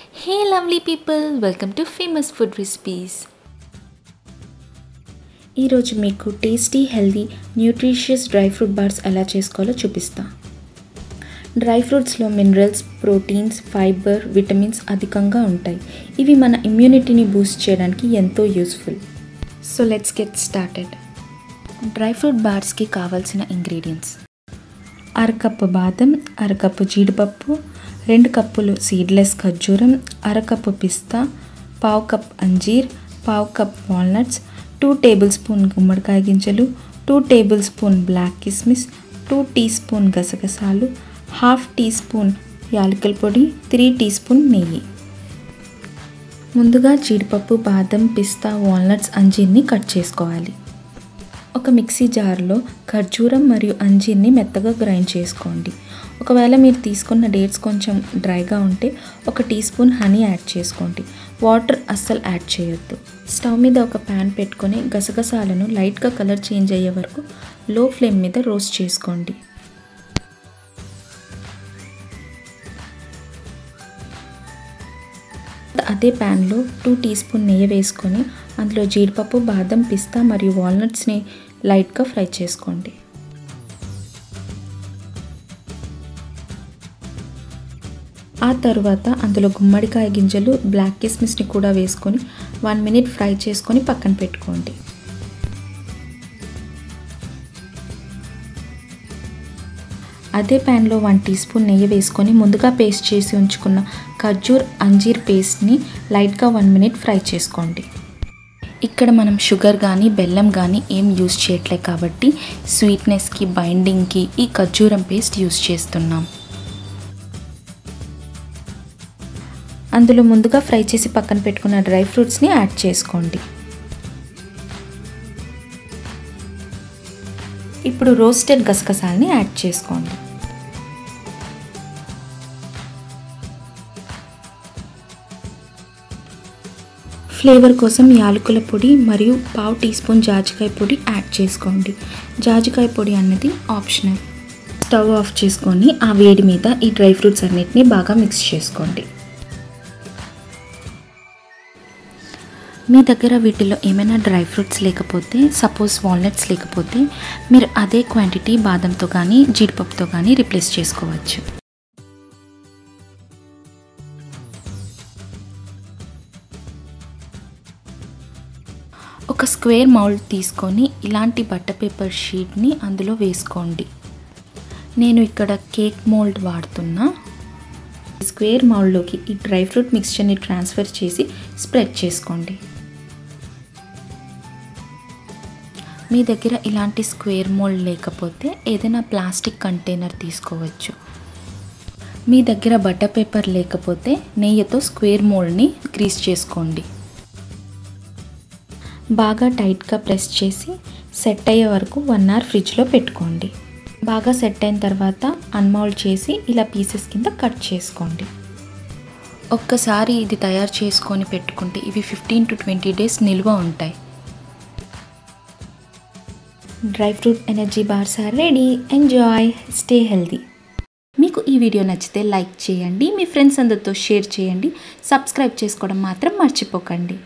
Hey lovely people, welcome to Famous Food Recipes. ఈరోజు మీకు tasty healthy nutritious dry fruit bars ఎలా చేసుకోవాలో చూపిస్తా డ్రై ఫ్రూట్స్లో మినరల్స్ ప్రోటీన్స్ ఫైబర్ విటమిన్స్ అధికంగా ఉంటాయి ఇవి మన ఇమ్యూనిటీని బూస్ట్ చేయడానికి ఎంతో useful so let's get started dry fruit బార్స్కి కావాల్సిన ఇంగ్రీడియంట్స్ అరకప్పు బాదం అరకప్పు జీడిపప్పు రెండు కప్పులు సీడ్లెస్ ఖర్జూరం అరకప్పు పిస్తా పావు కప్ అంజీర్ పావు cup walnuts two tablespoon గుమ్మడికాయ గింజలు టూ టేబుల్ స్పూన్ బ్లాక్ కిస్మిస్ టూ టీ స్పూన్ గసగసాలు హాఫ్ టీ స్పూన్ యాలకుల పొడి త్రీ టీ స్పూన్ నెయ్యి ముందుగా జీడిపప్పు బాదం పిస్తా వాల్నట్స్ అంజీర్ని కట్ చేసుకోవాలి ఒక మిక్సీ జార్లో ఖర్జూరం మరియు అంజీర్ని మెత్తగా గ్రైండ్ చేసుకోండి ఒకవేళ మీరు తీసుకున్న డేట్స్ కొంచెం డ్రైగా ఉంటే ఒక టీ స్పూన్ హనీ యాడ్ చేసుకోండి వాటర్ అస్సలు యాడ్ చేయొద్దు స్టవ్ మీద ఒక ప్యాన్ పెట్టుకొని గసగసాలను లైట్గా కలర్ చేంజ్ అయ్యే వరకు లో ఫ్లేమ్ మీద రోస్ట్ చేసుకోండి అదే ప్యాన్లో టూ టీ స్పూన్ నెయ్యి వేసుకొని అందులో జీడిపప్పు బాదం పిస్తా మరియు వాల్నట్స్ని లైట్గా ఫ్రై చేసుకోండి ఆ తర్వాత అందులో గుమ్మడికాయ గింజలు బ్లాక్ కిస్మిస్ని కూడా వేసుకొని వన్ మినిట్ ఫ్రై చేసుకొని పక్కన పెట్టుకోండి అదే ప్యాన్లో వన్ టీ స్పూన్ నెయ్యి వేసుకొని ముందుగా పేస్ట్ చేసి ఉంచుకున్న ఖర్జూర్ అంజీర్ పేస్ట్ని లైట్గా వన్ మినిట్ ఫ్రై చేసుకోండి ఇక్కడ మనం షుగర్ కానీ బెల్లం కానీ ఏం యూస్ చేయట్లే కాబట్టి స్వీట్నెస్కి బైండింగ్కి ఈ ఖర్జూరం పేస్ట్ యూస్ చేస్తున్నాం అందులో ముందుగా ఫ్రై చేసి పక్కన పెట్టుకున్న డ్రై ఫ్రూట్స్ని యాడ్ చేసుకోండి ఇప్పుడు రోస్టెడ్ గసగసాలని యాడ్ చేసుకోండి ఫ్లేవర్ కోసం యాలకుల పొడి మరియు పావు టీ స్పూన్ జాజికాయ పొడి యాడ్ చేసుకోండి జాజికాయ పొడి అన్నది ఆప్షనల్ స్టవ్ ఆఫ్ చేసుకొని ఆ వేడి మీద ఈ డ్రై ఫ్రూట్స్ అన్నిటిని బాగా మిక్స్ చేసుకోండి మీ దగ్గర వీటిలో ఏమైనా డ్రై ఫ్రూట్స్ లేకపోతే సపోజ్ వాల్నట్స్ లేకపోతే మీరు అదే క్వాంటిటీ బాదంతో కానీ జీడిపప్పుతో కానీ రిప్లేస్ చేసుకోవచ్చు ఒక స్క్వేర్ మౌల్డ్ తీసుకొని ఇలాంటి బట్టర్ పేపర్ షీట్ని అందులో వేసుకోండి నేను ఇక్కడ కేక్ మోల్డ్ వాడుతున్నా స్క్వేర్ మౌల్డ్లోకి ఈ డ్రై ఫ్రూట్ మిక్స్చర్ని ట్రాన్స్ఫర్ చేసి స్ప్రెడ్ చేసుకోండి మీ దగ్గర ఇలాంటి స్క్వేర్ మోల్డ్ లేకపోతే ఏదైనా ప్లాస్టిక్ కంటైనర్ తీసుకోవచ్చు మీ దగ్గర బటర్ పేపర్ లేకపోతే నెయ్యితో స్క్వేర్ మోల్డ్ని గ్రీస్ చేసుకోండి బాగా టైట్గా ప్రెస్ చేసి సెట్ అయ్యే వరకు వన్ అవర్ ఫ్రిడ్జ్లో పెట్టుకోండి బాగా సెట్ అయిన తర్వాత అన్మౌల్డ్ చేసి ఇలా పీసెస్ కింద కట్ చేసుకోండి ఒక్కసారి ఇది తయారు చేసుకొని పెట్టుకుంటే ఇవి ఫిఫ్టీన్ టు ట్వంటీ డేస్ నిల్వ ఉంటాయి dry fruit energy bars are ready enjoy stay healthy మీకు ఈ వీడియో నచ్చితే లైక్ చేయండి మీ ఫ్రెండ్స్ అందరితో షేర్ చేయండి సబ్స్క్రైబ్ చేసుకోవడం మాత్రం మర్చిపోకండి